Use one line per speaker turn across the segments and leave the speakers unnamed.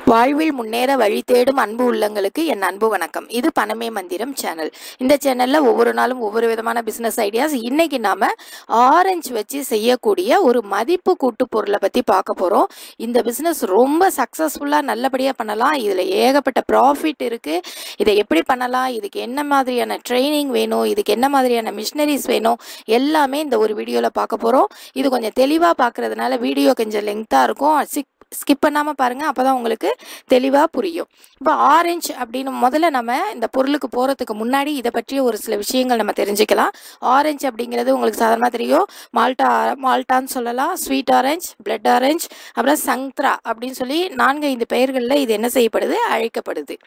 வாழ்வில் முன்னேற வழி தேடும் அன்பு உள்ளங்களுக்கு என் அன்பு வணக்கம் இது பணமே மந்திரம் சேனல் இந்த சேனல்ல ஒவ்வொரு நாளும் ஒவ்வொரு விதமான பிசினஸ் ஐடியாஸ் இன்னைக்கு நாம ஆரஞ்சு வச்சு செய்யக்கூடிய ஒரு மதிப்பு கூட்டு பொருளை பத்தி பார்க்க போறோம் இந்த பிசினஸ் ரொம்ப சக்சஸ்ஃபுல்லா நல்லபடியா பண்ணலாம் இதுல ஏகப்பட்ட ப்ராஃபிட் இருக்கு இதை எப்படி பண்ணலாம் இதுக்கு என்ன மாதிரியான ட்ரைனிங் வேணும் இதுக்கு என்ன மாதிரியான மிஷினரிஸ் வேணும் எல்லாமே இந்த ஒரு வீடியோல பார்க்க போறோம் இது கொஞ்சம் தெளிவா பார்க்கறதுனால வீடியோ கொஞ்சம் லெங்தா இருக்கும் சிக் ஸ்கிப் பண்ணாமல் பாருங்கள் அப்போ தான் உங்களுக்கு தெளிவாக புரியும் இப்போ ஆரஞ்சு அப்படின்னு முதல்ல நம்ம இந்த பொருளுக்கு போகிறதுக்கு முன்னாடி இதை பற்றிய ஒரு சில விஷயங்கள் நம்ம தெரிஞ்சுக்கலாம் ஆரஞ்சு அப்படிங்கிறது உங்களுக்கு சாதாரணமாக தெரியும் மால்டா மால்டான்னு சொல்லலாம் ஸ்வீட் ஆரஞ்சு பிளட் ஆரஞ்சு அப்புறம் சங்த்ரா அப்படின்னு சொல்லி நான்கு ஐந்து பெயர்களில் இது என்ன செய்யப்படுது அழைக்கப்படுது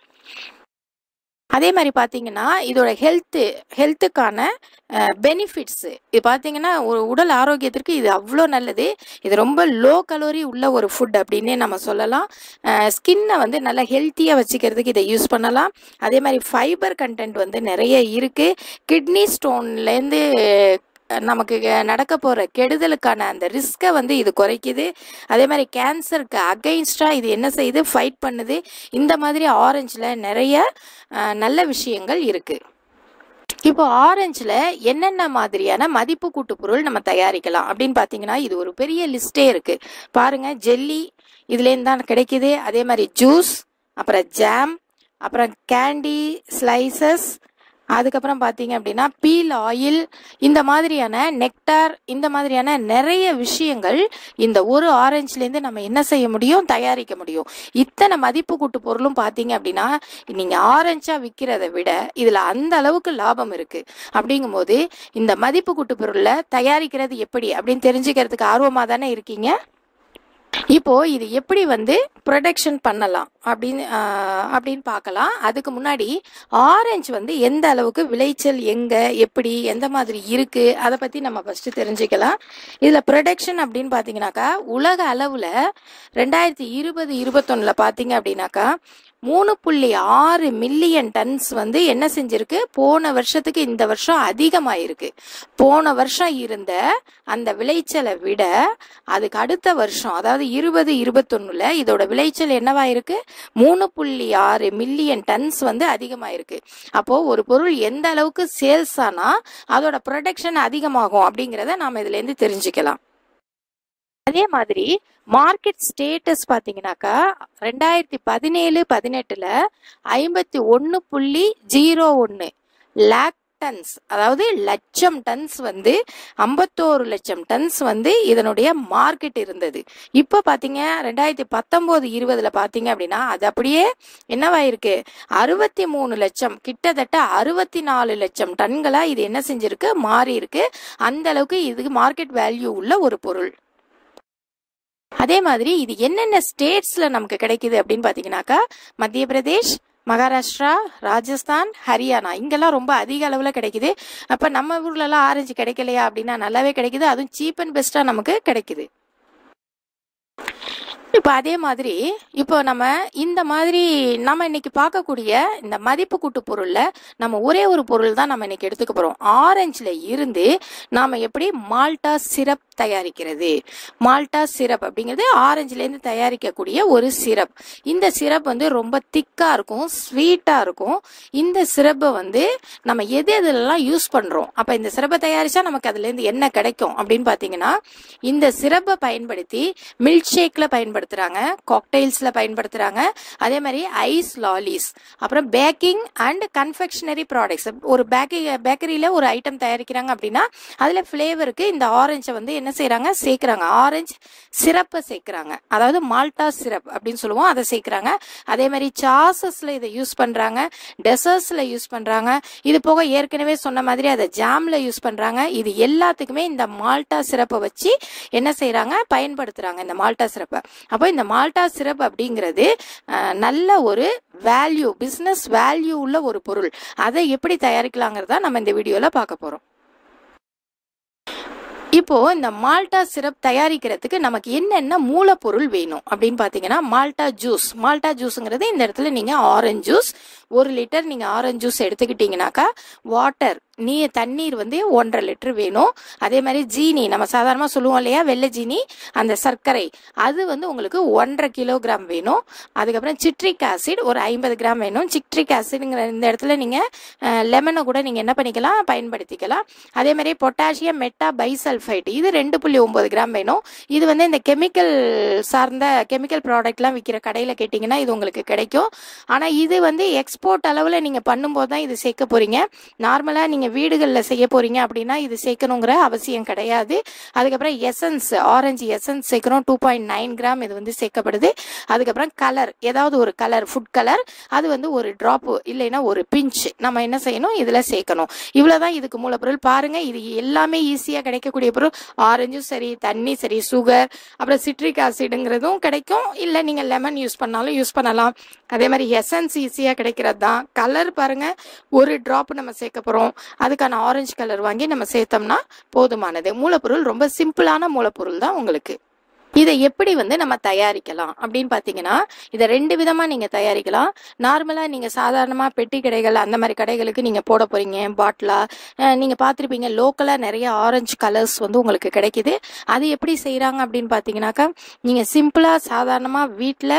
அதே மாதிரி பார்த்தீங்கன்னா இதோட ஹெல்த்து ஹெல்த்துக்கான பெனிஃபிட்ஸு இது பார்த்தீங்கன்னா ஒரு உடல் ஆரோக்கியத்திற்கு இது அவ்வளோ நல்லது இது ரொம்ப லோ கலோரி உள்ள ஒரு ஃபுட் அப்படின்னே நம்ம சொல்லலாம் ஸ்கின்னை வந்து நல்லா ஹெல்த்தியாக வச்சுக்கிறதுக்கு இதை யூஸ் பண்ணலாம் அதே மாதிரி ஃபைபர் கண்டென்ட் வந்து நிறைய இருக்குது கிட்னி ஸ்டோன்லேருந்து நமக்கு நடக்க போகிற கெடுதலுக்கான அந்த ரிஸ்க்கை வந்து இது குறைக்குது அதே மாதிரி கேன்சருக்கு அகைன்ஸ்டாக இது என்ன செய்யுது ஃபைட் பண்ணுது இந்த மாதிரி ஆரஞ்சில் நிறைய அஹ், நல்ல விஷயங்கள் இருக்குது இப்போ ஆரஞ்சில் என்னென்ன மாதிரியான மதிப்பு கூட்டு பொருள் நம்ம தயாரிக்கலாம் அப்படின்னு பார்த்தீங்கன்னா இது ஒரு பெரிய லிஸ்டே இருக்கு பாருங்க ஜெல்லி இதுலேருந்து தான் கிடைக்குது அதே மாதிரி ஜூஸ் அப்புறம் ஜாம் அப்புறம் கேண்டி ஸ்லைசஸ் அதுக்கப்புறம் பார்த்தீங்க அப்படின்னா பீல் ஆயில் இந்த மாதிரியான நெக்டார் இந்த மாதிரியான நிறைய விஷயங்கள் இந்த ஒரு ஆரஞ்சுலேருந்து நம்ம என்ன செய்ய முடியும் தயாரிக்க முடியும் இத்தனை மதிப்பு கூட்டு பொருளும் பார்த்தீங்க அப்படின்னா நீங்கள் ஆரஞ்சாக விற்கிறத விட இதில் அந்த அளவுக்கு லாபம் இருக்கு அப்படிங்கும்போது இந்த மதிப்பு கூட்டு பொருளை தயாரிக்கிறது எப்படி அப்படின்னு தெரிஞ்சுக்கிறதுக்கு ஆர்வமாக தானே இருக்கீங்க இப்போ இது எப்படி வந்து ப்ரொடக்ஷன் பண்ணலாம் அப்படின்னு ஆஹ், அப்படின்னு பார்க்கலாம் அதுக்கு முன்னாடி ஆரஞ்சு வந்து எந்த அளவுக்கு விளைச்சல் எங்க எப்படி எந்த மாதிரி இருக்கு அதை பத்தி நம்ம ஃபர்ஸ்ட் தெரிஞ்சுக்கலாம் இதுல ப்ரொடக்ஷன் அப்படின்னு பாத்தீங்கன்னாக்கா உலக அளவுல ரெண்டாயிரத்தி இருபது இருபத்தொன்னுல பாத்தீங்க அப்படின்னாக்கா மூணு புள்ளி ஆறு மில்லியன் டன்ஸ் வந்து என்ன செஞ்சிருக்கு போன வருஷத்துக்கு இந்த வருஷம் அதிகமாயிருக்கு போன வருஷம் இருந்த அந்த விளைச்சலை விட அதுக்கு அடுத்த வருஷம் அதாவது இருபது இருபத்தொன்னுல இதோட விளைச்சல் என்னவாயிருக்கு மூணு புள்ளி ஆறு மில்லியன் டன்ஸ் வந்து அதிகமாயிருக்கு அப்போ ஒரு பொருள் எந்த அளவுக்கு சேல்ஸ் ஆனா அதோட ப்ரொடக்ஷன் அதிகமாகும் அப்படிங்கிறத நாம இதுல இருந்து தெரிஞ்சுக்கலாம் அதே மாதிரி மார்க்கெட் ஸ்டேட்டஸ் பார்த்தீங்கன்னாக்கா ரெண்டாயிரத்தி பதினேழு பதினெட்டுல ஐம்பத்தி ஒன்று புள்ளி ஜீரோ ஒன்று லேக் டன்ஸ் அதாவது லட்சம் டன்ஸ் வந்து ஐம்பத்தோரு லட்சம் டன்ஸ் வந்து இதனுடைய மார்க்கெட் இருந்தது இப்போ பார்த்தீங்க ரெண்டாயிரத்தி பத்தொம்போது இருபதுல பார்த்தீங்க அப்படின்னா அது அப்படியே என்னவாயிருக்கு அறுபத்தி மூணு லட்சம் கிட்டத்தட்ட அறுபத்தி நாலு லட்சம் டன்களா இது என்ன செஞ்சிருக்கு மாறி இருக்கு அந்த அளவுக்கு இதுக்கு மார்க்கெட் வேல்யூ உள்ள ஒரு பொருள் அதே மாதிரி இது என்னென்ன ஸ்டேட்ஸ்ல நமக்கு கிடைக்குது அப்படின்னு பாத்தீங்கன்னாக்கா மத்திய பிரதேஷ் மகாராஷ்டிரா ராஜஸ்தான் ஹரியானா இங்கெல்லாம் ரொம்ப அதிக அளவில் கிடைக்குது அப்போ நம்ம ஊர்ல எல்லாம் ஆரஞ்சு கிடைக்கலையா அப்படின்னா நல்லாவே கிடைக்குது அதுவும் சீப் அண்ட் பெஸ்ட்டாக நமக்கு கிடைக்குது இப்போ அதே மாதிரி இப்போ நம்ம இந்த மாதிரி நம்ம இன்னைக்கு பார்க்கக்கூடிய இந்த மதிப்பு கூட்டு பொருள்ல நம்ம ஒரே ஒரு பொருள் தான் நம்ம இன்னைக்கு எடுத்துக்க போறோம் ஆரஞ்சுல இருந்து நாம எப்படி மால்டா சிரப் தயாரிக்கிறது மால்டா சிரப் அப்படிங்கிறது ஆரஞ்சுல இருந்து தயாரிக்கக்கூடிய ஒரு சிரப் இந்த சிரப் வந்து ரொம்ப திக்கா இருக்கும் ஸ்வீட்டா இருக்கும் இந்த சிரப்பை வந்து நம்ம எது எதுலலாம் யூஸ் பண்றோம் அப்ப இந்த சிரப்பை தயாரிச்சா நமக்கு அதுல இருந்து என்ன கிடைக்கும் அப்படின்னு பாத்தீங்கன்னா இந்த சிரப்பை பயன்படுத்தி மில்க் ஷேக்ல பயன்படுத்துறாங்க காக்டைல்ஸ்ல பயன்படுத்துறாங்க அதே மாதிரி ஐஸ் லாலிஸ் அப்புறம் பேக்கிங் அண்ட் கன்ஃபெக்ஷனரி ப்ராடக்ட்ஸ் ஒரு பேக்கரி பேக்கரியில ஒரு ஐட்டம் தயாரிக்கிறாங்க அப்படின்னா அதுல ஃபிளேவருக்கு இந்த ஆரஞ்சை வந்து என்ன செய்றாங்க சேர்க்கறாங்க ஆரஞ்சு சிரப்பை சேர்க்கறாங்க அதாவது மால்டா சிரப் அப்படின்னு சொல்லுவோம் அதை சேர்க்கறாங்க அதே மாதிரி சாசஸ்ல இதை யூஸ் பண்றாங்க டெசர்ட்ஸ்ல யூஸ் பண்றாங்க இது போக ஏற்கனவே சொன்ன மாதிரி அதை ஜாம்ல யூஸ் பண்றாங்க இது எல்லாத்துக்குமே இந்த மால்டா சிரப்பை வச்சு என்ன செய்றாங்க பயன்படுத்துறாங்க இந்த மால்டா சிரப்பை அப்போ இந்த மால்டா சிரப் அப்படிங்கிறது அஹ், நல்ல ஒரு வேல்யூ பிசினஸ் வேல்யூ உள்ள ஒரு பொருள் அதை எப்படி தயாரிக்கலாங்கிறத நம்ம இந்த வீடியோல பார்க்க போறோம் இப்போ இந்த மால்டா சிரப் தயாரிக்கிறதுக்கு நமக்கு என்னென்ன மூலப்பொருள் வேணும் அப்படின்னு பாத்தீங்கன்னா மால்டா ஜூஸ் மால்டா ஜூஸ்ங்கிறது இந்த இடத்துல நீங்க ஆரஞ்சு ஜூஸ் ஒரு லிட்டர் நீங்க ஆரஞ்சு ஜூஸ் எடுத்துக்கிட்டீங்கன்னாக்கா வாட்டர் நீ தண்ணீர் வந்து ஒன்றரை லிட்டர் வேணும் அதே மாதிரி ஜீனி நம்ம சாதாரணமாக சொல்லுவோம் இல்லையா வெள்ளை ஜீனி அந்த சர்க்கரை அது வந்து உங்களுக்கு ஒன்றரை கிலோகிராம் வேணும் அதுக்கப்புறம் சிட்ரிக் ஆசிட் ஒரு ஐம்பது கிராம் வேணும் சிட்ரிக் ஆசிட்ங்கிற இந்த இடத்துல நீங்கள் லெமனை கூட நீங்கள் என்ன பண்ணிக்கலாம் பயன்படுத்திக்கலாம் அதே மாதிரி பொட்டாசியம் மெட்டா பைசல்ஃபைட் இது ரெண்டு புள்ளி ஒம்பது கிராம் வேணும் இது வந்து இந்த கெமிக்கல் சார்ந்த கெமிக்கல் ப்ராடக்ட்லாம் விற்கிற கடையில் கேட்டிங்கன்னா இது உங்களுக்கு கிடைக்கும் ஆனால் இது வந்து எக்ஸ்போர்ட் அளவில் நீங்கள் பண்ணும்போது தான் இது சேர்க்க போகிறீங்க நார்மலாக நீங்கள் வீடுகளில் செய்ய போகிறீங்க அப்படின்னா இது சேர்க்கணுங்கிற அவசியம் கிடையாது அதுக்கப்புறம் எசன்ஸ் ஆரஞ்சு எசன்ஸ் சேர்க்குறோம் டூ பாயிண்ட் நைன் கிராம் இது வந்து சேர்க்கப்படுது அதுக்கப்புறம் கலர் ஏதாவது ஒரு கலர் ஃபுட் கலர் அது வந்து ஒரு ட்ராப் இல்லைன்னா ஒரு பிஞ்ச் நம்ம என்ன செய்யணும் இதில் சேர்க்கணும் இவ்வளோதான் இதுக்கு மூலப்பொருள் பாருங்க இது எல்லாமே ஈஸியாக கிடைக்கக்கூடிய பொருள் ஆரஞ்சும் சரி தண்ணி சரி சுகர் அப்புறம் சிட்ரிக் ஆசிடுங்கிறதும் கிடைக்கும் இல்லை நீங்கள் லெமன் யூஸ் பண்ணாலும் யூஸ் பண்ணலாம் அதே மாதிரி எசன்ஸ் ஈஸியாக கிடைக்கிறது தான் கலர் பாருங்க ஒரு ட்ராப் நம்ம சேர்க்க போகிறோம் அதுக்கான ஆரஞ்சு கலர் வாங்கி நம்ம சேர்த்தோம்னா போதுமானது மூலப்பொருள் ரொம்ப சிம்பிளான மூலப்பொருள் தான் உங்களுக்கு இதை எப்படி வந்து நம்ம தயாரிக்கலாம் அப்படின்னு பார்த்தீங்கன்னா இதை ரெண்டு விதமாக நீங்கள் தயாரிக்கலாம் நார்மலாக நீங்கள் சாதாரணமாக பெட்டி கடைகள் அந்த மாதிரி கடைகளுக்கு நீங்கள் போட போகிறீங்க பாட்டிலாக நீங்கள் பார்த்துருப்பீங்க லோக்கலாக நிறைய ஆரஞ்சு கலர்ஸ் வந்து உங்களுக்கு கிடைக்குது அது எப்படி செய்கிறாங்க அப்படின்னு பார்த்தீங்கன்னாக்கா நீங்கள் சிம்பிளாக சாதாரணமாக வீட்டில்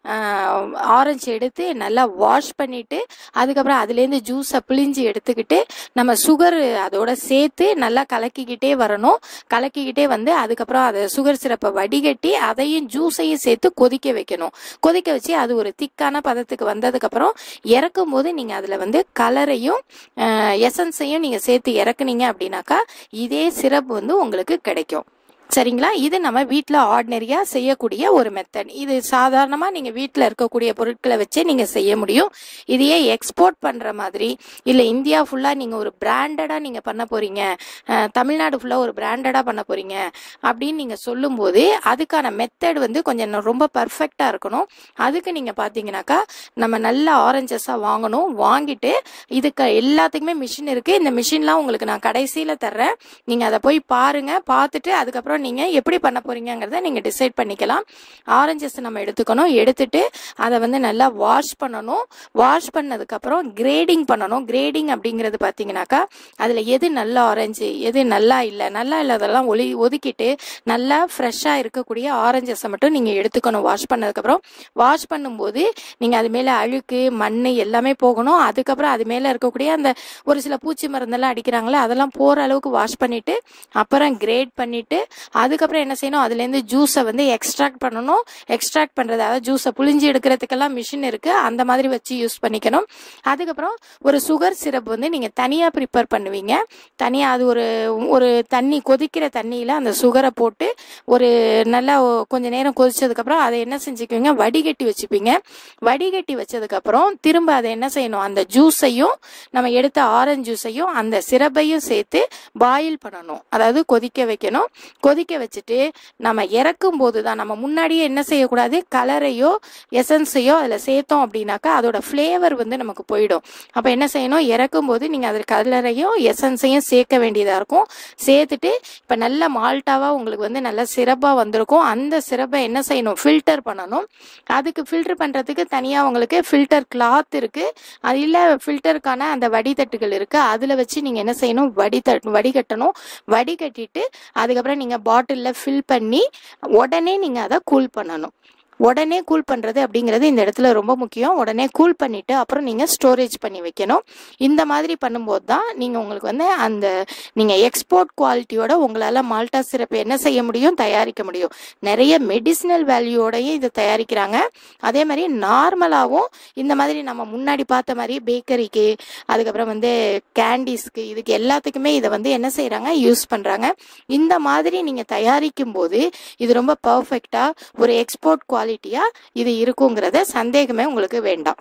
ஆரஞ்சு எடுத்து நல்லா வாஷ் பண்ணிவிட்டு அதுக்கப்புறம் அதுலேருந்து ஜூஸை பிழிஞ்சு எடுத்துக்கிட்டு நம்ம சுகர் அதோட சேர்த்து நல்லா கலக்கிக்கிட்டே வரணும் கலக்கிக்கிட்டே வந்து அதுக்கப்புறம் அதை சுகர் சிரப்பை வடிகட்டி அதையும் ஜூஸையும் சேர்த்து கொதிக்க வைக்கணும் கொதிக்க வச்சு அது ஒரு திக்கான பதத்துக்கு வந்ததுக்கப்புறம் இறக்கும் போது நீங்கள் அதில் வந்து கலரையும் எசன்ஸையும் நீங்கள் சேர்த்து இறக்குனீங்க அப்படின்னாக்கா இதே சிரப் வந்து உங்களுக்கு கிடைக்கும் சரிங்களா இது நம்ம வீட்டில் ஆர்டினரியாக செய்யக்கூடிய ஒரு மெத்தட் இது சாதாரணமாக நீங்கள் வீட்டில் இருக்கக்கூடிய பொருட்களை வச்சே நீங்கள் செய்ய முடியும் இதையே எக்ஸ்போர்ட் பண்ணுற மாதிரி இல்லை இந்தியா ஃபுல்லாக நீங்கள் ஒரு பிராண்டடாக நீங்கள் பண்ண போகிறீங்க தமிழ்நாடு ஃபுல்லாக ஒரு பிராண்டடாக பண்ண போகிறீங்க அப்படின்னு நீங்கள் சொல்லும்போது அதுக்கான மெத்தட் வந்து கொஞ்சம் ரொம்ப பர்ஃபெக்டாக இருக்கணும் அதுக்கு நீங்கள் பார்த்தீங்கன்னாக்கா நம்ம நல்ல ஆரஞ்சஸாக வாங்கணும் வாங்கிட்டு இதுக்கு எல்லாத்துக்குமே மிஷின் இருக்குது இந்த மிஷின்லாம் உங்களுக்கு நான் கடைசியில் தர்றேன் நீங்கள் அதை போய் பாருங்கள் பார்த்துட்டு அதுக்கப்புறம் நீங்கள் எப்படி பண்ண போறீங்கிறத நீங்கள் டிசைட் பண்ணிக்கலாம் ஆரஞ்சஸ் நம்ம எடுத்துக்கணும் எடுத்துட்டு அதை வந்து நல்லா வாஷ் பண்ணணும் வாஷ் பண்ணதுக்கப்புறம் கிரேடிங் பண்ணணும் கிரேடிங் அப்படிங்கிறது பார்த்தீங்கன்னாக்கா அதில் எது நல்ல ஆரஞ்சு எது நல்லா இல்லை நல்லா இல்லாதெல்லாம் ஒளி ஒதுக்கிட்டு நல்லா ஃப்ரெஷ்ஷாக இருக்கக்கூடிய ஆரஞ்சஸை மட்டும் நீங்கள் எடுத்துக்கணும் வாஷ் பண்ணதுக்கப்புறம் வாஷ் பண்ணும்போது நீங்கள் அது மேலே அழுக்கு மண் எல்லாமே போகணும் அதுக்கப்புறம் அது மேலே இருக்கக்கூடிய அந்த ஒரு சில பூச்சி மருந்தெல்லாம் அடிக்கிறாங்களே அதெல்லாம் போகிற அளவுக்கு வாஷ் பண்ணிட்டு அப்புறம் கிரேட் பண்ணிட்டு அதுக்கப்புறம் என்ன செய்யணும் அதுலேருந்து ஜூஸை வந்து எக்ஸ்ட்ராக்ட் பண்ணணும் எக்ஸ்ட்ராக்ட் பண்ணுறது அதாவது ஜூஸை புளிஞ்சு எடுக்கிறதுக்கெல்லாம் மிஷின் இருக்குது அந்த மாதிரி வச்சு யூஸ் பண்ணிக்கணும் அதுக்கப்புறம் ஒரு சுகர் சிரப் வந்து நீங்கள் தனியாக ப்ரிப்பேர் பண்ணுவீங்க தனியாக அது ஒரு ஒரு தண்ணி கொதிக்கிற தண்ணியில் அந்த சுகரை போட்டு ஒரு நல்லா கொஞ்ச நேரம் கொதிச்சதுக்கப்புறம் அதை என்ன செஞ்சுக்குவீங்க வடிகட்டி வச்சுப்பீங்க வடிகட்டி வச்சதுக்கப்புறம் திரும்ப அதை என்ன செய்யணும் அந்த ஜூஸையும் நம்ம எடுத்த ஆரஞ்சு ஜூஸையும் அந்த சிரப்பையும் சேர்த்து பாயில் பண்ணணும் அதாவது கொதிக்க வைக்கணும் கொதிக்க வச்சுட்டு நம்ம இறக்கும் போது தான் நம்ம முன்னாடியே என்ன செய்யக்கூடாது கலரையோ எசன்ஸையோ அதில் சேர்த்தோம் அப்படின்னாக்கா அதோட ஃப்ளேவர் வந்து நமக்கு போயிடும் அப்போ என்ன செய்யணும் இறக்கும் போது நீங்கள் அதில் கலரையும் எசன்ஸையும் சேர்க்க வேண்டியதாக இருக்கும் சேர்த்துட்டு இப்போ நல்ல மால்ட்டாவாக உங்களுக்கு வந்து நல்ல சிறப்பாக வந்திருக்கும் அந்த சிறப்பை என்ன செய்யணும் ஃபில்டர் பண்ணணும் அதுக்கு ஃபில்டர் பண்ணுறதுக்கு தனியாக உங்களுக்கு ஃபில்டர் கிளாத் இருக்குது அது இல்லை ஃபில்டருக்கான அந்த வடிதட்டுகள் இருக்குது அதில் வச்சு நீங்கள் என்ன செய்யணும் வடிதட் வடிகட்டணும் வடிகட்டிட்டு அதுக்கப்புறம் நீங்கள் பாட்டிலில் ஃபில் பண்ணி உடனே நீங்கள் அதை கூல் பண்ணணும் உடனே கூல் பண்ணுறது அப்படிங்கிறது இந்த இடத்துல ரொம்ப முக்கியம் உடனே கூல் பண்ணிவிட்டு அப்புறம் நீங்கள் ஸ்டோரேஜ் பண்ணி வைக்கணும் இந்த மாதிரி பண்ணும்போது தான் நீங்கள் உங்களுக்கு வந்து அந்த நீங்கள் எக்ஸ்போர்ட் குவாலிட்டியோட உங்களால் மால்டா சிரப் என்ன செய்ய முடியும் தயாரிக்க முடியும் நிறைய மெடிசினல் வேல்யூவோடையும் இதை தயாரிக்கிறாங்க அதே மாதிரி நார்மலாகவும் இந்த மாதிரி நம்ம முன்னாடி பார்த்த மாதிரி பேக்கரிக்கு அதுக்கப்புறம் வந்து கேண்டீஸ்க்கு இதுக்கு எல்லாத்துக்குமே இதை வந்து என்ன செய்கிறாங்க யூஸ் பண்ணுறாங்க இந்த மாதிரி நீங்கள் தயாரிக்கும் போது இது ரொம்ப பர்ஃபெக்டாக ஒரு எக்ஸ்போர்ட் குவாலிட்டியாக இது இருக்குங்கிறத சந்தேகமே உங்களுக்கு வேண்டாம்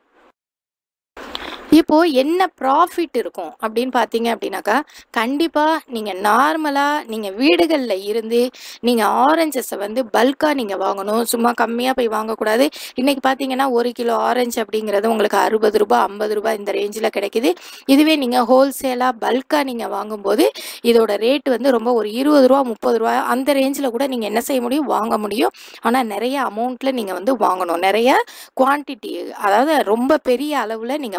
இப்போ என்ன ப்ராஃபிட் இருக்கும் அப்படின்னு பார்த்தீங்க அப்படின்னாக்கா கண்டிப்பாக நீங்கள் நார்மலாக நீங்கள் வீடுகளில் இருந்து நீங்கள் ஆரஞ்சஸை வந்து பல்காக நீங்கள் வாங்கணும் சும்மா கம்மியாக போய் வாங்கக்கூடாது இன்றைக்கி பார்த்தீங்கன்னா ஒரு கிலோ ஆரஞ்சு அப்படிங்கிறது உங்களுக்கு அறுபது ரூபாய் ஐம்பது ரூபாய் இந்த ரேஞ்சில் கிடைக்குது இதுவே நீங்கள் ஹோல்சேலாக பல்காக நீங்கள் வாங்கும்போது இதோட ரேட் வந்து ரொம்ப ஒரு இருபது ரூபா முப்பது ரூபா அந்த ரேஞ்சில் கூட நீங்கள் என்ன செய்ய முடியும் வாங்க முடியும் ஆனால் நிறைய அமௌண்ட்டில் நீங்கள் வந்து வாங்கணும் நிறைய குவான்டிட்டி அதாவது ரொம்ப பெரிய அளவில் நீங்கள் வாங்கணும்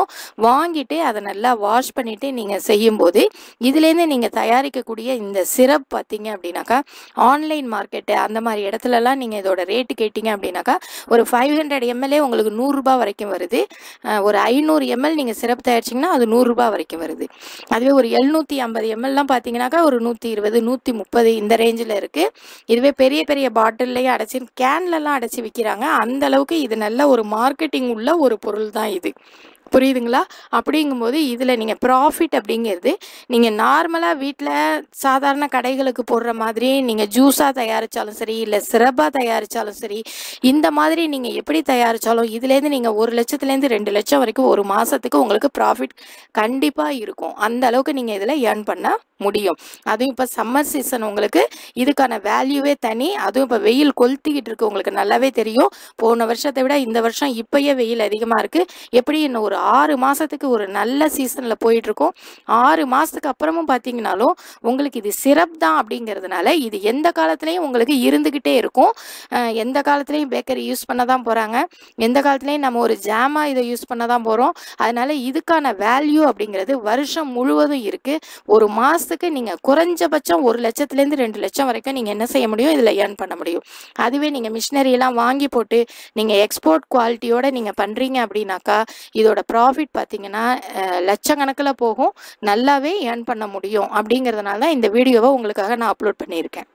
வாங்கணும் வாங்கிட்டு அதை நல்லா வாஷ் பண்ணிவிட்டு நீங்கள் செய்யும்போது இதுலேருந்து நீங்கள் தயாரிக்கக்கூடிய இந்த சிரப் பார்த்தீங்க அப்படின்னாக்கா ஆன்லைன் மார்க்கெட்டு அந்த மாதிரி இடத்துலலாம் நீங்கள் இதோட ரேட்டு கேட்டிங்க அப்படின்னாக்கா ஒரு ஃபைவ் ஹண்ட்ரட் எம்எல்ஏ உங்களுக்கு நூறுரூபா வரைக்கும் வருது அஹ் ஒரு ஐநூறு எம்எல் நீங்கள் சிரப் தயாரிச்சிங்கன்னா அது நூறுரூபா வரைக்கும் வருது அதுவே ஒரு எழுநூற்றி ஐம்பது எம்எல்லாம் பார்த்தீங்கன்னாக்கா ஒரு நூற்றி இருபது நூற்றி முப்பது இந்த ரேஞ்சில் இருக்குது இதுவே பெரிய பெரிய பாட்டில்லையும் அடைச்சி கேன்லலாம் அடைச்சி விற்கிறாங்க அந்த அளவுக்கு இது நல்ல ஒரு மார்க்கெட்டிங் உள்ள ஒரு பொருள் தான் இது புரியுதுங்களா அப்படிங்கும்போது இதில் நீங்கள் ப்ராஃபிட் அப்படிங்கிறது நீங்கள் நார்மலாக வீட்டில் சாதாரண கடைகளுக்கு போடுற மாதிரி நீங்கள் ஜூஸாக தயாரித்தாலும் சரி இல்லை சிரப்பாக தயாரித்தாலும் சரி இந்த மாதிரி நீங்கள் எப்படி தயாரித்தாலும் இதுலேருந்து நீங்கள் ஒரு லட்சத்துலேருந்து ரெண்டு லட்சம் வரைக்கும் ஒரு மாதத்துக்கு உங்களுக்கு ப்ராஃபிட் கண்டிப்பாக இருக்கும் அந்த அளவுக்கு நீங்கள் இதில் ஏர்ன் பண்ண முடியும் அதுவும் இப்போ சம்மர் சீசன் உங்களுக்கு இதுக்கான வேல்யூவே தனி அதுவும் இப்போ வெயில் கொளுத்திக்கிட்டு இருக்கு உங்களுக்கு நல்லாவே தெரியும் போன வருஷத்தை விட இந்த வருஷம் இப்பயே வெயில் அதிகமாக இருக்குது எப்படி இன்னும் ஒரு ஆறு மாதத்துக்கு ஒரு நல்ல சீசனில் போயிட்டுருக்கோம் ஆறு மாதத்துக்கு அப்புறமும் பார்த்தீங்கனாலும் உங்களுக்கு இது சிரப் தான் அப்படிங்கிறதுனால இது எந்த காலத்துலேயும் உங்களுக்கு இருந்துக்கிட்டே இருக்கும் அஹ் எந்த காலத்துலேயும் பேக்கரி யூஸ் பண்ண தான் போகிறாங்க எந்த காலத்துலேயும் நம்ம ஒரு ஜாமாக இதை யூஸ் பண்ண தான் போகிறோம் அதனால இதுக்கான வேல்யூ அப்படிங்கிறது வருஷம் முழுவதும் இருக்குது ஒரு மாதத்துக்கு நீங்கள் குறைஞ்சபட்சம் ஒரு லட்சத்துலேருந்து ரெண்டு லட்சம் வரைக்கும் நீங்கள் என்ன செய்ய முடியும் இதில் ஏர்ன் பண்ண முடியும் அதுவே நீங்கள் மிஷினரியெல்லாம் வாங்கி போட்டு நீங்கள் எக்ஸ்போர்ட் குவாலிட்டியோட நீங்கள் பண்ணுறீங்க அப்படின்னாக்கா இதோட ப்ராஃபிட் பார்த்தீங்கன்னா அஹ், லட்சக்கணக்கில் போகும் நல்லாவே ஏர்ன் பண்ண முடியும் அப்படிங்கிறதுனால தான் இந்த வீடியோவை உங்களுக்காக நான் அப்லோட் பண்ணியிருக்கேன்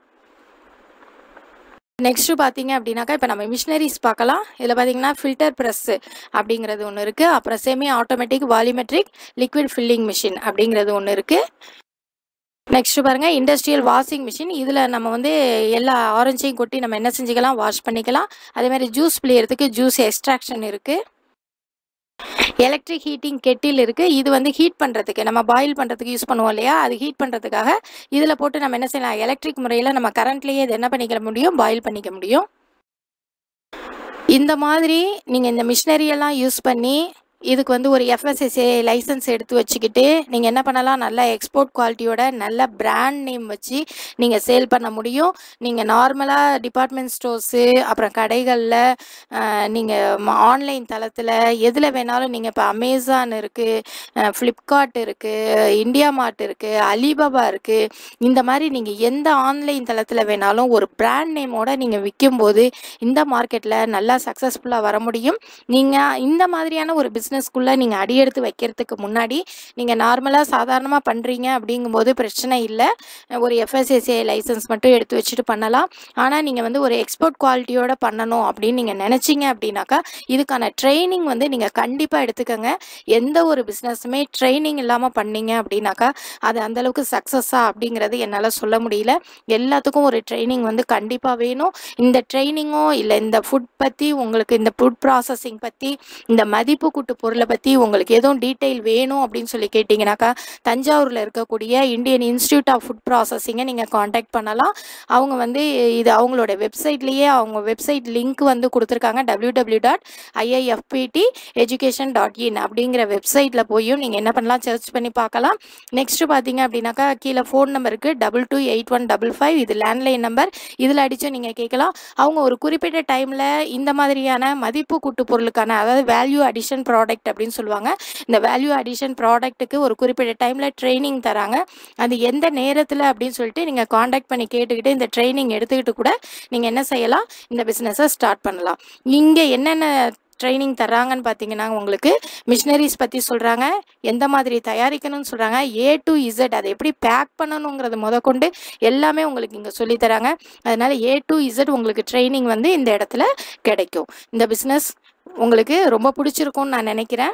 நெக்ஸ்ட்டு பார்த்தீங்க அப்படின்னாக்கா இப்போ நம்ம மிஷினரிஸ் பார்க்கலாம் இதில் பார்த்தீங்கன்னா ஃபில்டர் ப்ரெஸ்ஸு அப்படிங்கிறது ஒன்று இருக்குது அப்புறம் semi automatic volumetric liquid filling machine அப்படிங்கிறது ஒன்று இருக்குது நெக்ஸ்ட் பாருங்க இண்டஸ்ட்ரியல் வாஷிங் மிஷின் இதில் நம்ம வந்து எல்லா ஆரஞ்சையும் கொட்டி நம்ம என்ன செஞ்சுக்கலாம் வாஷ் பண்ணிக்கலாம் அதே மாதிரி ஜூஸ் பிழியறதுக்கு ஜூஸ் எக்ஸ்ட்ராக்ஷன் இருக்குது எலக்ட்ரிக் ஹீட்டிங் கெட்டில் இருக்குது இது வந்து ஹீட் பண்ணுறதுக்கு நம்ம பாயில் பண்ணுறதுக்கு யூஸ் பண்ணுவோம் இல்லையா அது ஹீட் பண்ணுறதுக்காக இதில் போட்டு நம்ம என்ன செய்யலாம் எலக்ட்ரிக் முறையில் நம்ம கரண்ட்லேயே இது என்ன பண்ணிக்க முடியும் பாயில் பண்ணிக்க முடியும் இந்த மாதிரி நீங்கள் இந்த மிஷினரி எல்லாம் யூஸ் பண்ணி இதுக்கு வந்து ஒரு எஃப்எஸ்எஸ்ஏ லைசன்ஸ் எடுத்து வச்சுக்கிட்டு நீங்கள் என்ன பண்ணலாம் நல்ல எக்ஸ்போர்ட் குவாலிட்டியோட நல்ல பிராண்ட் நேம் வச்சு நீங்கள் சேல் பண்ண முடியும் நீங்கள் நார்மலாக டிபார்ட்மெண்ட் ஸ்டோர்ஸு அப்புறம் கடைகளில் நீங்கள் ஆன்லைன் தளத்தில் எதில் வேணாலும் நீங்கள் இப்போ அமேசான் இருக்குது ஃப்ளிப்கார்ட் இருக்குது இந்தியா மார்ட் இருக்குது அலிபாபா இருக்குது இந்த மாதிரி நீங்கள் எந்த ஆன்லைன் தளத்தில் வேணாலும் ஒரு பிராண்ட் நேமோட நீங்கள் விற்கும்போது இந்த மார்க்கெட்டில் நல்லா சக்ஸஸ்ஃபுல்லாக வர முடியும் நீங்கள் இந்த மாதிரியான ஒரு பிஸ்னஸ்க்குள்ளே நீங்கள் அடியெடுத்து வைக்கிறதுக்கு முன்னாடி நீங்கள் நார்மலாக சாதாரணமாக பண்ணுறீங்க அப்படிங்கும்போது பிரச்சனை இல்லை ஒரு எஃப்எஸ்எஸ்ஏ லைசன்ஸ் மட்டும் எடுத்து வச்சுட்டு பண்ணலாம் ஆனால் நீங்கள் வந்து ஒரு எக்ஸ்போர்ட் குவாலிட்டியோட பண்ணணும் அப்படின்னு நீங்கள் நினச்சிங்க அப்படின்னாக்கா இதுக்கான ட்ரைனிங் வந்து நீங்கள் கண்டிப்பாக எடுத்துக்கோங்க எந்த ஒரு பிஸ்னஸுமே ட்ரைனிங் இல்லாமல் பண்ணீங்க அப்படின்னாக்கா அது அந்தளவுக்கு சக்ஸஸா அப்படிங்கிறது என்னால் சொல்ல முடியல எல்லாத்துக்கும் ஒரு ட்ரைனிங் வந்து கண்டிப்பாக வேணும் இந்த ட்ரைனிங்கோ இல்லை இந்த ஃபுட் பற்றி உங்களுக்கு இந்த ஃபுட் ப்ராசஸிங் பற்றி இந்த மதிப்பு கூட்டு பொருளை பற்றி உங்களுக்கு எதுவும் டீட்டெயில் வேணும் அப்படின்னு சொல்லி கேட்டிங்கனாக்கா தஞ்சாவூரில் இருக்கக்கூடிய இந்தியன் இன்ஸ்டியூட் ஆஃப் ஃபுட் ப்ராசஸிங்கை நீங்கள் காண்டாக்ட் பண்ணலாம் அவங்க வந்து இது அவங்களோட வெப்சைட்லேயே அவங்க வெப்சைட் லிங்க் வந்து கொடுத்துருக்காங்க W W dot IIFPT education dot in அப்படிங்கிற வெப்சைட்டில் போயும் நீங்கள் என்ன பண்ணலாம் சர்ச் பண்ணி பார்க்கலாம் நெக்ஸ்ட்டு பார்த்தீங்க அப்படின்னாக்கா கீழே ஃபோன் நம்பருக்கு double two eight one double five இது லேண்ட்லைன் நம்பர் இதில் அடித்து நீங்கள் கேட்கலாம் அவங்க ஒரு குறிப்பிட்ட டைமில் இந்த மாதிரியான மதிப்பு கூட்டு பொருளுக்கான அதாவது வேல்யூ அடிஷன் ப்ராடக்ட் அப்படின்னு சொல்லுவாங்க இந்த வேல்யூ அடிஷன் ப்ராடக்ட்டுக்கு ஒரு குறிப்பிட்ட டைமில் ட்ரைனிங் தராங்க அது எந்த நேரத்தில் அப்படின்னு சொல்லிட்டு நீங்கள் காண்டாக்ட் பண்ணி கேட்டுக்கிட்டு இந்த ட்ரைனிங் எடுத்துக்கிட்டு கூட நீங்கள் என்ன செய்யலாம் இந்த பிஸ்னஸை ஸ்டார்ட் பண்ணலாம் இங்கே என்னென்ன ட்ரைனிங் தர்றாங்கன்னு பார்த்தீங்கன்னா உங்களுக்கு மிஷினரிஸ் பற்றி சொல்கிறாங்க எந்த மாதிரி தயாரிக்கணும்னு சொல்கிறாங்க ஏ டு இசட் அதை எப்படி பேக் பண்ணணுங்கிறது முதற்கொண்டு எல்லாமே உங்களுக்கு இங்கே சொல்லித்தராங்க அதனால் ஏ டு இசட் உங்களுக்கு ட்ரைனிங் வந்து இந்த இடத்துல கிடைக்கும் இந்த பிஸ்னஸ் உங்களுக்கு ரொம்ப பிடிச்சிருக்கும்னு நான் நினைக்கிறேன்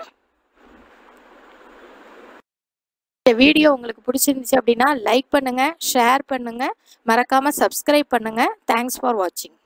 இந்த வீடியோ உங்களுக்கு பிடிச்சிருந்துச்சு அப்படின்னா லைக் பண்ணுங்கள் ஷேர் பண்ணுங்கள் மறக்காமல் சப்ஸ்கிரைப் பண்ணுங்கள் தேங்க்ஸ் ஃபார் வாட்சிங்